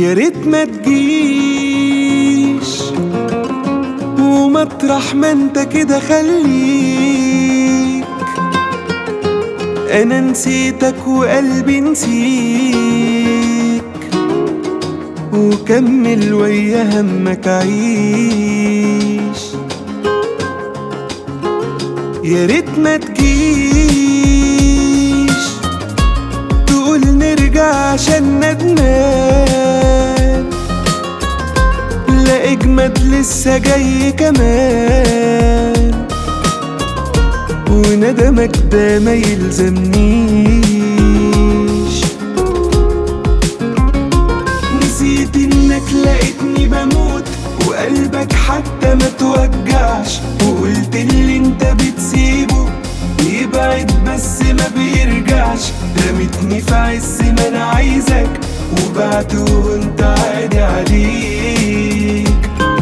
يا ريت ما تجيش ومطرح ما انت كده خليك انا نسيتك وقلبي نسيك وكمل ويا همك عيش يا ريت ما تجيش تقول نرجع عشان ندمان لا اجمد لسه جاي كمان وندمك ده ما يلزمنيش نسيت انك لقيتني بموت وقلبك حتى ما توجعش وقلت اللي انت بتسيبه يبعد بس ما بيرجعش رميتني في عز ما انا عايزك وبعت وانت عادي عليك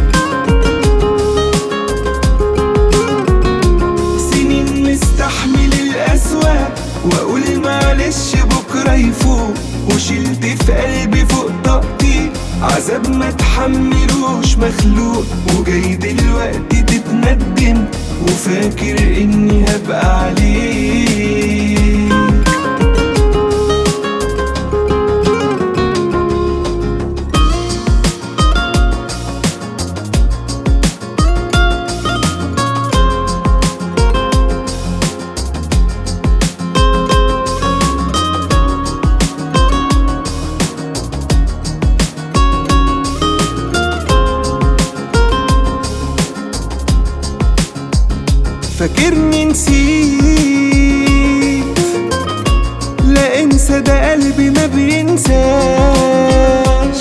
سنين مستحمل الأسوأ وأقول معلش بكرة يفوق وشلت في قلبي فوق طاقتي عذاب ما تحملوش مخلوق وجاي دلوقتي تتندم وفاكر إني هبقى عليك فاكرني نسيت لا انسى ده قلبي ما بينساش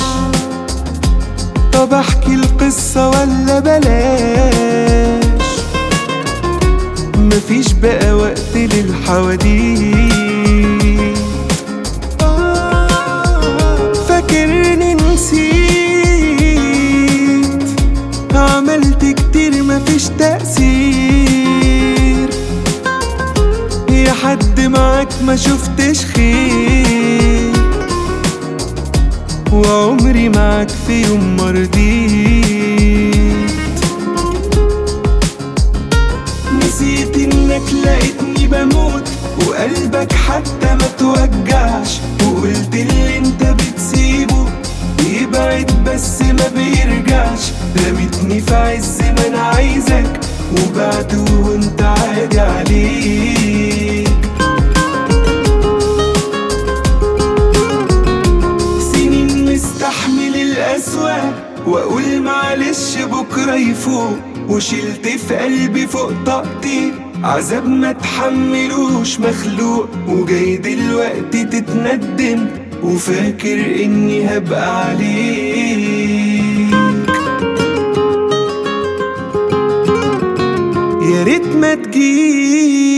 طب احكي القصة ولا بلاش مفيش بقى وقت للحواديت فاكرني نسيت عملت كتير مفيش تأثير يا حد معاك ما شفتش خير وعمري معاك في يوم مرضيت نسيت انك لقيتني بموت وقلبك حتى ما توجعش وقلت اللي انت بتسيبه يبعد بس ما بيرجعش رميتني في عز ما انا عايزك وبعد وانت عادي عليك سنين مستحمل الأسوأ وأقول معلش بكرة يفوق وشلت في قلبي فوق طاقتي عذاب ما تحملوش مخلوق وجاي دلوقتي تتندم وفاكر إني هبقى عليك يا ريت ما تجيش